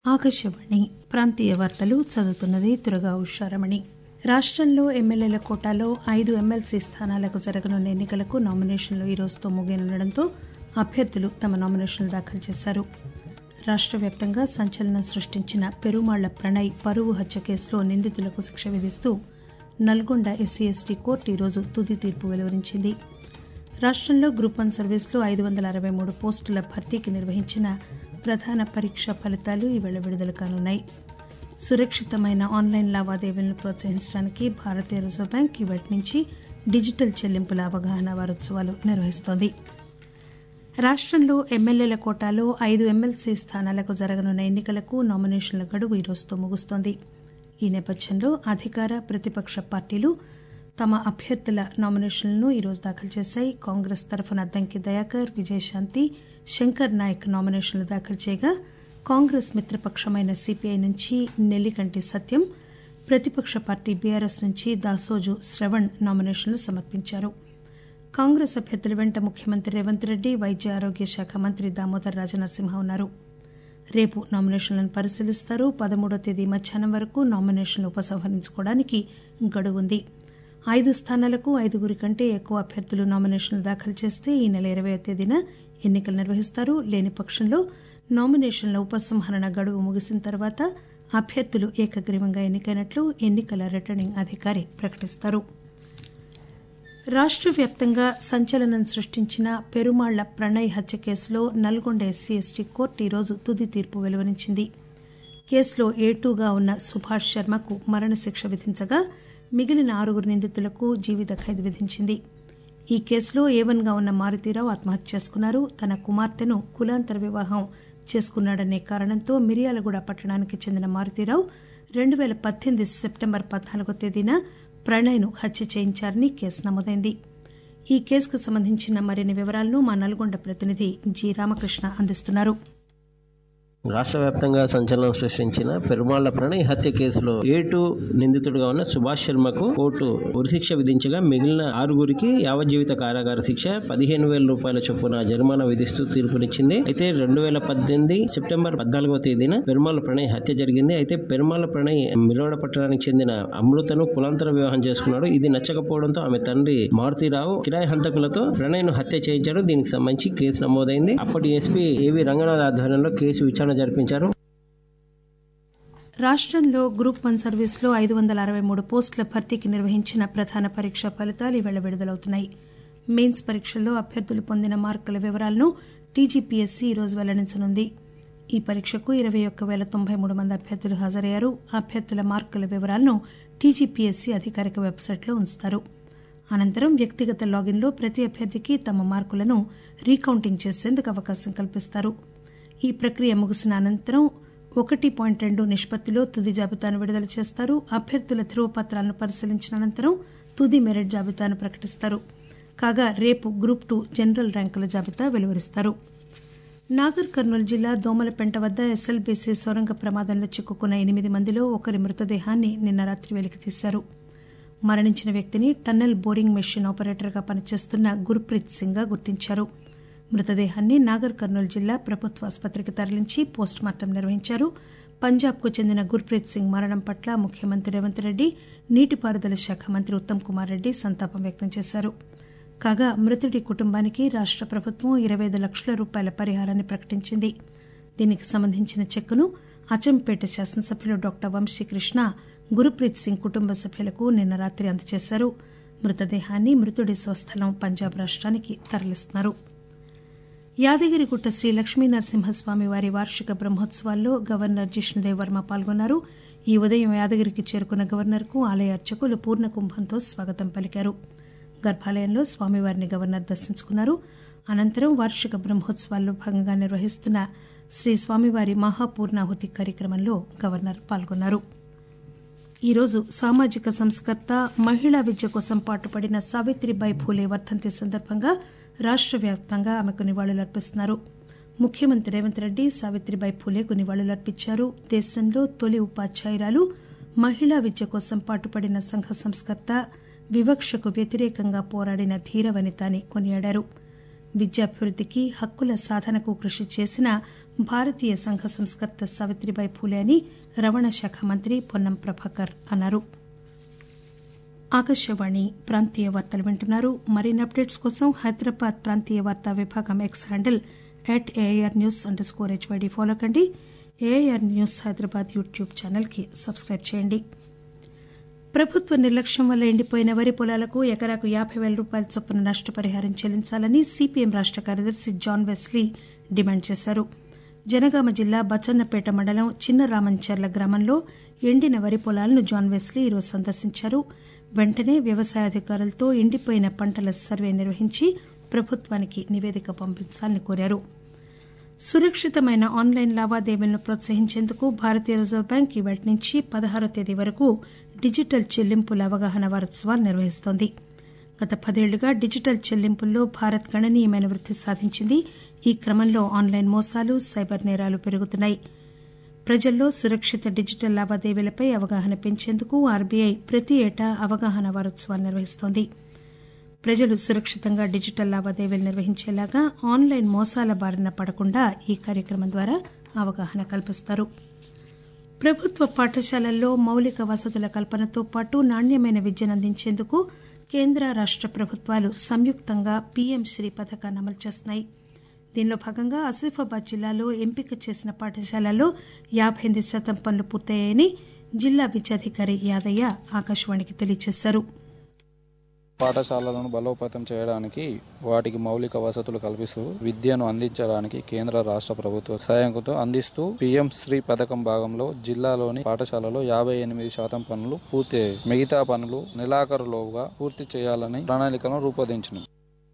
ఆకాశవాణి ప్రాంతీయ వార్తలు చదువుతున్నది దుర్గా ఉషారమణి రాష్టంలో ఎమ్మెల్యేల కోటాలో ఐదు ఎమ్మెల్సీ స్థానాలకు జరగనున్న ఎన్నికలకు నామినేషన్లు ఈ రోజుతో ముగియనుండటంతో అభ్యర్థులు తమ నామినేషన్లు దాఖలు చేశారు రాష్ట వ్యాప్తంగా సంచలనం సృష్టించిన పెరుమాళ్ల ప్రణయ్ పరువు హత్య కేసులో నిందితులకు శిక్ష విధిస్తూ నల్గొండ ఎస్సీ ఎస్టీ కోర్టు ఈరోజు తుది తీర్పు వెలువరించింది రాష్టంలో గ్రూప్ వన్ సర్వీసులో ఐదు వందల అరవై మూడు పోస్టుల భర్తీకి నిర్వహించిన ప్రధాన పరీక్ష ఫలితాలు ఈవేళ విడుదల కానున్నాయి సురక్షితమైన ఆన్లైన్ లావాదేవీలను ప్రోత్సహించడానికి భారతీయ రిజర్వ్ బ్యాంక్ ఇవాటి నుంచి డిజిటల్ చెల్లింపుల అవగాహన వారోత్సవాలు నిర్వహిస్తోంది రాష్టంలో ఎమ్మెల్యేల కోటాలో ఐదు ఎమ్మెల్సీ స్థానాలకు జరగనున్న ఎన్నికలకు నామినేషన్ల గడువు ఈ రోజుతో ముగుస్తోంది ఈ నేపథ్యంలో అధికార ప్రతిపక్ష పార్టీలు తమ అభ్యర్థుల నామినేషన్లను ఈరోజు దాఖలు చేశాయి కాంగ్రెస్ తరఫున అద్దంకి దయాకర్ విజయశాంతి శంకర్ నాయక్ నామినేషన్లు దాఖలు చేయగా కాంగ్రెస్ మిత్రపక్షమైన సిపిఐ నుంచి నెల్లికంటి సత్యం ప్రతిపక్ష పార్టీ బీఆర్ఎస్ నుంచి దాసోజు శ్రవణ్ నామినేషన్లు సమర్పించారు కాంగ్రెస్ అభ్యర్థుల వెంట ముఖ్యమంత్రి రేవంత్ రెడ్డి వైద్య ఆరోగ్య శాఖ మంత్రి దామోదర్ రాజనరసింహ ఉన్నారు రేపు నామినేషన్లను పరిశీలిస్తారు పదమూడో తేదీ మధ్యాహ్నం వరకు నామినేషన్లు ఉపసంహరించుకోవడానికి గడువుంది ఐదు స్థానాలకు ఐదుగురి కంటే ఎక్కువ అభ్యర్థులు నామినేషన్లు దాఖలు చేస్తే ఈ నెల ఇరవై తేదీన ఎన్నికలు నిర్వహిస్తారు లేని పక్షంలో నామినేషన్ల ఉపసంహరణ గడువు ముగిసిన తర్వాత అభ్యర్థులు ఏకగ్రీవంగా ఎన్నికైనట్లు ఎన్నికల రిటర్నింగ్ అధికారి ప్రకటిస్తారు రాష్ట వ్యాప్తంగా సంచలనం సృష్టించిన పెరుమాళ్ల ప్రణయ్ హత్య కేసులో నల్గొండ ఎస్సీ ఎస్టీ కోర్టు ఈరోజు తుది తీర్పు వెలువరించింది కేసులో ఏటూగా ఉన్న సుభాష్ శర్మకు మరణశిక్ష విధించగా మిగిలిన ఆరుగురు నిందితులకు జీవిత ఖైదు విధించింది ఈ కేసులో ఏవన్గా ఉన్న మారుతీరావు ఆత్మహత్య చేసుకున్నారు తన కుమార్తెను కులాంతర వివాహం చేసుకున్నాడనే కారణంతో మిర్యాలగూడ పట్టణానికి చెందిన మారుతీరావు రెండు పేల పద్దెనిమిది సెప్టెంబర్ పద్నాలుగో తేదీన ప్రణయ్ను హత్య చేయించారని కేసు నమోదైంది ఈ కేసుకు సంబంధించిన మరిన్ని వివరాలను మా నల్గొండ ప్రతినిధి జి రామకృష్ణ అందిస్తున్నారు రాష్ట్ర వ్యాప్తంగా సంచలనం సృష్టించిన పెరుమాళ్ల ప్రణయ్ హత్య కేసులో ఏటు నిందితుడిగా ఉన్న సుభాష్ శర్మకు కోర్టు ఉరిశిక్ష విధించగా మిగిలిన ఆరుగురికి యావజ్జీవిత కారాగార శిక్ష పదిహేను వేల రూపాయల చొప్పున జరిమానా విధిస్తూ తీర్పునిచ్చింది అయితే రెండు వేల పద్దెనిమిది సెప్టెంబర్ పద్నాలుగవ తేదీన పెరుమాళ్ల ప్రణయ్ హత్య జరిగింది అయితే పెరుమాళ్ల ప్రణయ్ మిరవడ పట్టణానికి చెందిన అమృతను కులాంతర వివాహం చేసుకున్నాడు ఇది నచ్చకపోవడంతో ఆమె తండ్రి మారుతీరావు కిరాయి హంతకులతో ప్రణయ్ను హత్య చేయించాడు దీనికి సంబంధించి కేసు నమోదైంది అప్పటి ఎస్పీ ఏవి రంగనాథ్ ఆధ్వర్యంలో కేసు విచారణ జరిపించారు రాష్టంలో గ్రూప్ వన్ సర్వీసులో ఐదు వందల అరవై మూడు పోస్టుల భర్తీకి నిర్వహించిన ప్రధాన పరీక్ష ఫలితాలు ఈవేళ విడుదలవుతున్నాయి మెయిన్స్ పరీక్షల్లో అభ్యర్థులు పొందిన మార్కుల వివరాలను టీజీపీఎస్సీ ఈరోజు వెల్లడించనుంది ఈ పరీక్షకు ఇరవై ఒక్క పేల తొంభై మూడు మంది అభ్యర్థులు హాజరయ్యారు అభ్యర్థుల మార్కుల వివరాలను టీజీపీఎస్సీ అధికారిక వెబ్సైట్లో ఉంచుతారు అనంతరం వ్యక్తిగత లాగిన్లో ప్రతి అభ్యర్థికి తమ మార్కులను రీకౌంటింగ్ చేసేందుకు అవకాశం కల్పిస్తారు ఈ ప్రక్రియ ముగిసిన అనంతరం ఒకటి పాయింట్ రెండు నిష్పత్తిలో తుది జాబితాను విడుదల చేస్తారు అభ్యర్థుల ధృవపత్రాలను పరిశీలించిన అనంతరం తుది మెరిట్ జాబితాను ప్రకటిస్తారు కాగా రేపు గ్రూప్ టూ జనరల్ ర్యాంకుల జాబితా వెలువరిస్తారు నాగర్ కర్నూలు జిల్లా దోమలపెంట వద్ద ఎస్ఎల్బీసీ సొరంగ ప్రమాదంలో చిక్కుకున్న ఎనిమిది మందిలో ఒకరి మృతదేహాన్ని నిన్న రాత్రి వెలికితీశారు మరణించిన వ్యక్తిని టన్నెల్ బోరింగ్ మెషిన్ ఆపరేటర్గా పనిచేస్తున్న గుర్ప్రీత్ సింగ్గా గుర్తించారు మృతదేహాన్ని నాగర్ కర్నూలు జిల్లా ప్రభుత్వ ఆసుపత్రికి తరలించి పోస్టుమార్టం నిర్వహించారు పంజాబ్కు చెందిన గుర్ప్రీత్ సింగ్ మరణం పట్ల ముఖ్యమంత్రి రేవంత్ రెడ్డి నీటిపారుదల శాఖ మంత్రి ఉత్తమ్ కుమార్ రెడ్డి సంతాపం వ్యక్తం చేశారు కాగా మృతుడి కుటుంబానికి రాష్ట ప్రభుత్వం ఇరవై ఐదు లక్షల రూపాయల పరిహారాన్ని ప్రకటించింది దీనికి సంబంధించిన చెక్కును అచంపేట శాసనసభ్యులు డాక్టర్ వంశీకృష్ణ గురుప్రీత్ సింగ్ కుటుంబ సభ్యులకు నిన్న రాత్రి అందజేశారు మృతదేహాన్ని మృతుడి స్వస్థలం పంజాబ్ రాష్ట్రానికి తరలిస్తున్నారు యాదగిరిగుట్ట శ్రీ లక్ష్మీ నరసింహస్వామి వారి వార్షిక బ్రహ్మోత్సవాల్లో గవర్నర్ జిష్ణుదేవ్ వర్మ పాల్గొన్నారు ఈ ఉదయం యాదగిరికి చేరుకున్న గవర్నర్కు ఆలయ అర్చకులు పూర్ణ కుంభంతో స్వాగతం పలికారు గర్భాలయంలో స్వామివారిని గవర్నర్ దర్శించుకున్నారు అనంతరం వార్షిక బ్రహ్మోత్సవాల్లో భాగంగా నిర్వహిస్తున్న శ్రీ స్వామివారి మహాపూర్ణాహుతి కార్యక్రమంలో గవర్నర్ పాల్గొన్నారు ఈరోజు సామాజిక సంస్కర్త మహిళా విద్య కోసం పాటుపడిన సావిత్రిబాయి ఫూలే వర్ధంతి సందర్భంగా రాష్ట వ్యాప్తంగా ఆమెకు నివాళులర్పిస్తున్నారు ముఖ్యమంత్రి రేవంత్ రెడ్డి సావిత్రిబాయి ఫూలేకు నివాళులర్పించారు దేశంలో తొలి ఉపాధ్యాయురాలు మహిళా విద్య కోసం పాటుపడిన సంఘ సంస్కర్త వివక్షకు వ్యతిరేకంగా పోరాడిన ధీర వనిత అని కొనియాడారు విద్యాభివృద్దికి హక్కుల సాధనకు కృషి చేసిన భారతీయ సంఘ సంస్కర్త సావిత్రిబాయి ఫూలే అని రవాణా శాఖ మంత్రి పొన్నం ప్రభాకర్ అన్నారు ఆకాశవాణి ప్రాంతీయ వార్తలు వింటున్నారు మరిన్ని అప్డేట్స్ కోసం హైదరాబాద్ ప్రాంతీయ వార్తా విభాగం X handle at AIR news underscore HYD follow కండి ఏఐఆర్ న్యూస్ హైదరాబాద్ యూట్యూబ్ ఛానల్కి సబ్స్క్రైబ్ చేయండి ప్రభుత్వ నిర్లక్ష్యం వల్ల ఎండిపోయిన వరి పొలాలకు ఎకరాకు యాబై పేల రూపాయల చొప్పున నష్టపరిహారం చెల్లించాలని సిపిఎం రాష్ట కార్యదర్శి జాన్ వెస్లీ డిమాండ్ చేశారు జనగామ జిల్లా బచ్చన్నపేట మండలం చిన్న రామంచర్ల గ్రామంలో ఎండిన వరి పొలాలను జాన్ వెస్లీ ఈరోజు సందర్శించారు వెంటనే వ్యవసాయ అధికారులతో ఎండిపోయిన పంటల సర్వే నిర్వహించి ప్రభుత్వానికి నివేదిక పంపించాలని కోరారు సురక్షితమైన ఆన్లైన్ లావాదేవీలను ప్రోత్సహించేందుకు భారతీయ రిజర్వ్ బ్యాంక్ ఇవాటి నుంచి పదహారో తేదీ వరకు డిజిటల్ చెల్లింపుల అవగాహన వారోత్సవాలు నిర్వహిస్తోంది గత పదేళ్లుగా డిజిటల్ చెల్లింపుల్లో భారత్ గణనీయమైన వృద్ది సాధించింది ఈ క్రమంలో ఆన్లైన్ మోసాలు సైబర్ నేరాలు పెరుగుతున్నాయి ప్రజల్లో సురక్షిత డిజిటల్ లావాదేవీలపై అవగాహన పెంచేందుకు ఆర్బీఐ ప్రతి ఏటా అవగాహన వారోత్సవాలు నిర్వహిస్తోంది ప్రజలు సురక్షితంగా డిజిటల్ లావాదేవీలు నిర్వహించేలాగా ఆన్లైన్ మోసాల బారిన పడకుండా ఈ కార్యక్రమం ద్వారా అవగాహన కల్పిస్తారు ప్రభుత్వ పాఠశాలల్లో మౌలిక వసతుల కల్పనతో పాటు నాణ్యమైన విద్యను అందించేందుకు కేంద్ర రాష్ట ప్రభుత్వాలు సంయుక్తంగా పీఎం శ్రీ పథకాన్ని అమలు చేస్తున్నాయి దీనిలో భాగంగా ఆసిఫాబాద్ జిల్లాలో ఎంపిక చేసిన పాఠశాలల్లో యాబై ఎనిమిది శాతం పనులు పూర్తయ్యాయని జిల్లా విద్యాధికారి యాదయ్య ఆకాశవాణికి తెలియజేశారు పాఠశాలలను బలోపేతం చేయడానికి వాటికి మౌలిక వసతులు కల్పిస్తూ విద్యను అందించడానికి కేంద్ర రాష్ట్ర ప్రభుత్వ సహాయంతో అందిస్తూ పీఎం శ్రీ పథకం భాగంలో జిల్లాలోని పాఠశాలలో యాభై ఎనిమిది శాతం పనులు పూర్తి మిగతా పనులు నెలాఖరులోగా పూర్తి చేయాలని ప్రణాళికను రూపొందించను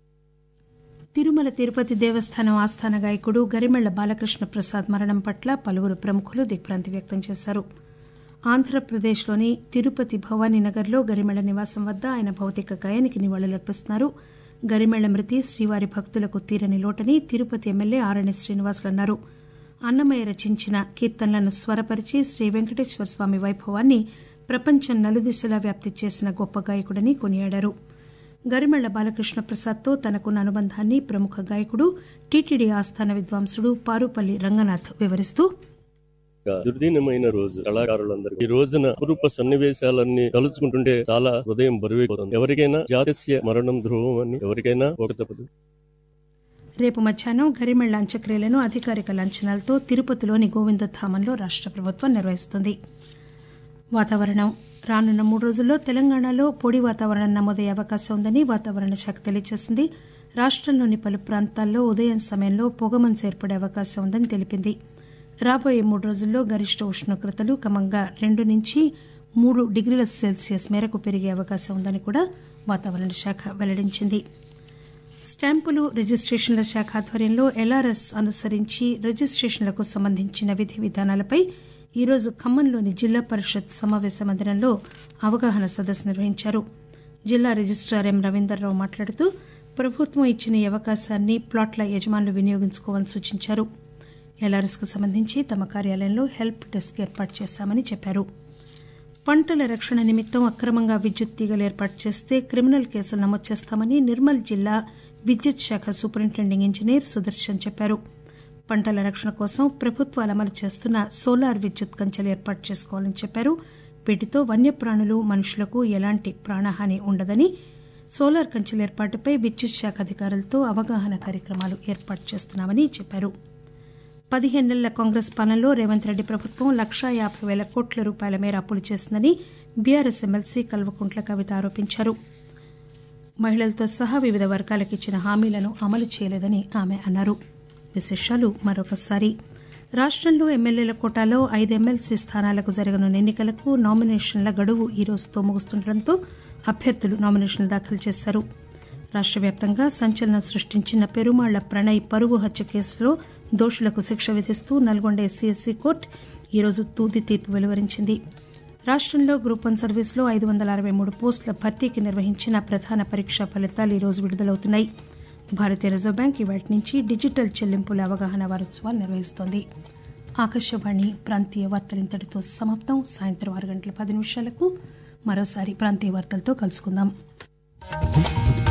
తిరుమల తిరుపతి దేవస్థానం ఆస్థాన గాయకుడు గరిమెళ్ల బాలకృష్ణ ప్రసాద్ మరణం పట్ల పలువురు ప్రముఖులు దిగ్భ్రాంతి వ్యక్తం చేశారు ఆంధ్రప్రదేశ్లోని తిరుపతి భవానీనగర్లో గరిమెళ్ల నివాసం వద్ద ఆయన భౌతిక కాయానికి నివాళులర్పిస్తున్నారు గరిమెళ్ల మృతి శ్రీవారి భక్తులకు తీరని లోటని తిరుపతి ఎమ్మెల్యే ఆరణి శ్రీనివాసులు అన్నారు అన్నమయ్య రచించిన కీర్తనలను స్వరపరిచి శ్రీ వెంకటేశ్వర స్వామి వైభవాన్ని ప్రపంచం నలుదిశలా వ్యాప్తి చేసిన గొప్ప గాయకుడని కొనియాడారు గరిమెళ్ల బాలకృష్ణ ప్రసాద్తో తనకున్న అనుబంధాన్ని ప్రముఖ గాయకుడు టీటీడీ ఆస్థాన విద్వాంసుడు పారుపల్లి రంగనాథ్ వివరిస్తూ దుర్దినమైన రోజు కళాకారులందరికీ ఈ రోజున అపురూప సన్నివేశాలన్నీ తలుచుకుంటుంటే చాలా హృదయం బరువైపోతుంది ఎవరికైనా జాతస్య మరణం ధ్రువం అని ఎవరికైనా ఒక తప్పదు రేపు మధ్యాహ్నం గరిమెళ్ల అంత్యక్రియలను అధికారిక లాంఛనాలతో తిరుపతిలోని గోవిందధామంలో రాష్ట ప్రభుత్వం నిర్వహిస్తుంది వాతావరణం రానున్న మూడు రోజుల్లో తెలంగాణలో పొడి వాతావరణం నమోదయ్యే అవకాశం ఉందని వాతావరణ శాఖ తెలియజేసింది రాష్టంలోని పలు ప్రాంతాల్లో ఉదయం సమయంలో పొగమంచు ఏర్పడే అవకాశం ఉందని తెలిపింది రాబోయే మూడు రోజుల్లో గరిష్ట ఉష్ణోగ్రతలు క్రమంగా రెండు నుంచి మూడు డిగ్రీల సెల్సియస్ మేరకు పెరిగే అవకాశం ఉందని కూడా వాతావరణ శాఖ వెల్లడించింది స్టాంపులు రిజిస్టేషన్ల శాఖ ఆధ్వర్యంలో ఎల్ఆర్ఎస్ అనుసరించి రిజిస్టేషన్లకు సంబంధించిన విధి విధానాలపై ఈరోజు ఖమ్మంలోని జిల్లా పరిషత్ సమావేశ మందిరంలో అవగాహన సదస్సు నిర్వహించారు జిల్లా రిజిస్టార్ ఎం రవీందర్రావు మాట్లాడుతూ ప్రభుత్వం ఇచ్చిన ఈ అవకాశాన్ని ప్లాట్ల యజమానులు వినియోగించుకోవాలని సూచించారు ఎల్ఆర్ఎస్ కు సంబంధించి తమ కార్యాలయంలో హెల్ప్ డెస్క్ ఏర్పాటు చేశామని చెప్పారు పంటల రక్షణ నిమిత్తం అక్రమంగా విద్యుత్ తీగలు ఏర్పాటు చేస్తే క్రిమినల్ కేసులు నమోదు చేస్తామని నిర్మల్ జిల్లా విద్యుత్ శాఖ సూపరింటెండింగ్ ఇంజనీర్ సుదర్శన్ చెప్పారు పంటల రక్షణ కోసం ప్రభుత్వాలు అమలు చేస్తున్న సోలార్ విద్యుత్ కంచెలు ఏర్పాటు చేసుకోవాలని చెప్పారు వీటితో వన్యప్రాణులు మనుషులకు ఎలాంటి ప్రాణహాని ఉండదని సోలార్ కంచెల ఏర్పాటుపై విద్యుత్ శాఖ అధికారులతో అవగాహన కార్యక్రమాలు ఏర్పాటు చేస్తున్నామని చెప్పారు పదిహేను నెలల కాంగ్రెస్ పాలనలో రేవంత్ రెడ్డి ప్రభుత్వం లక్షా యాభై వేల కోట్ల రూపాయల మేర అప్పులు చేసిందని బీఆర్ఎస్ ఎమ్మెల్సీ కల్వకుంట్ల కవిత ఆరోపించారు మహిళలతో సహా వివిధ వర్గాలకు ఇచ్చిన హామీలను అమలు చేయలేదని ఆమె అన్నారు విశేషాలు మరొకసారి రాష్టంలో ఎమ్మెల్యేల కోటాలో ఐదు ఎమ్మెల్సీ స్థానాలకు జరగనున్న ఎన్నికలకు నామినేషన్ల గడువు ఈ రోజుతో ముగుస్తుండటంతో అభ్యర్థులు నామినేషన్లు దాఖలు చేశారు రాష్ట్ర వ్యాప్తంగా సంచలనం సృష్టించిన పెరుమాళ్ల ప్రణయ్ పరువు హత్య కేసులో దోషులకు శిక్ష విధిస్తూ నల్గొండ ఎస్సీఎస్సీ కోర్టు ఈరోజు తుది తీర్పు వెలువరించింది రాష్టంలో గ్రూప్ వన్ సర్వీసులో ఐదు వందల అరవై మూడు పోస్టుల భర్తీకి నిర్వహించిన ప్రధాన పరీక్షా ఫలితాలు ఈరోజు విడుదలవుతున్నాయి భారతీయ రిజర్వ్ బ్యాంక్ ఇవాటి నుంచి డిజిటల్ చెల్లింపుల అవగాహన వారోత్సవాలు నిర్వహిస్తోంది ఆకాశవాణి ప్రాంతీయ వార్తలు ఇంతటితో సమాప్తం సాయంత్రం ఆరు గంటల పది నిమిషాలకు మరోసారి ప్రాంతీయ వార్తలతో కలుసుకుందాం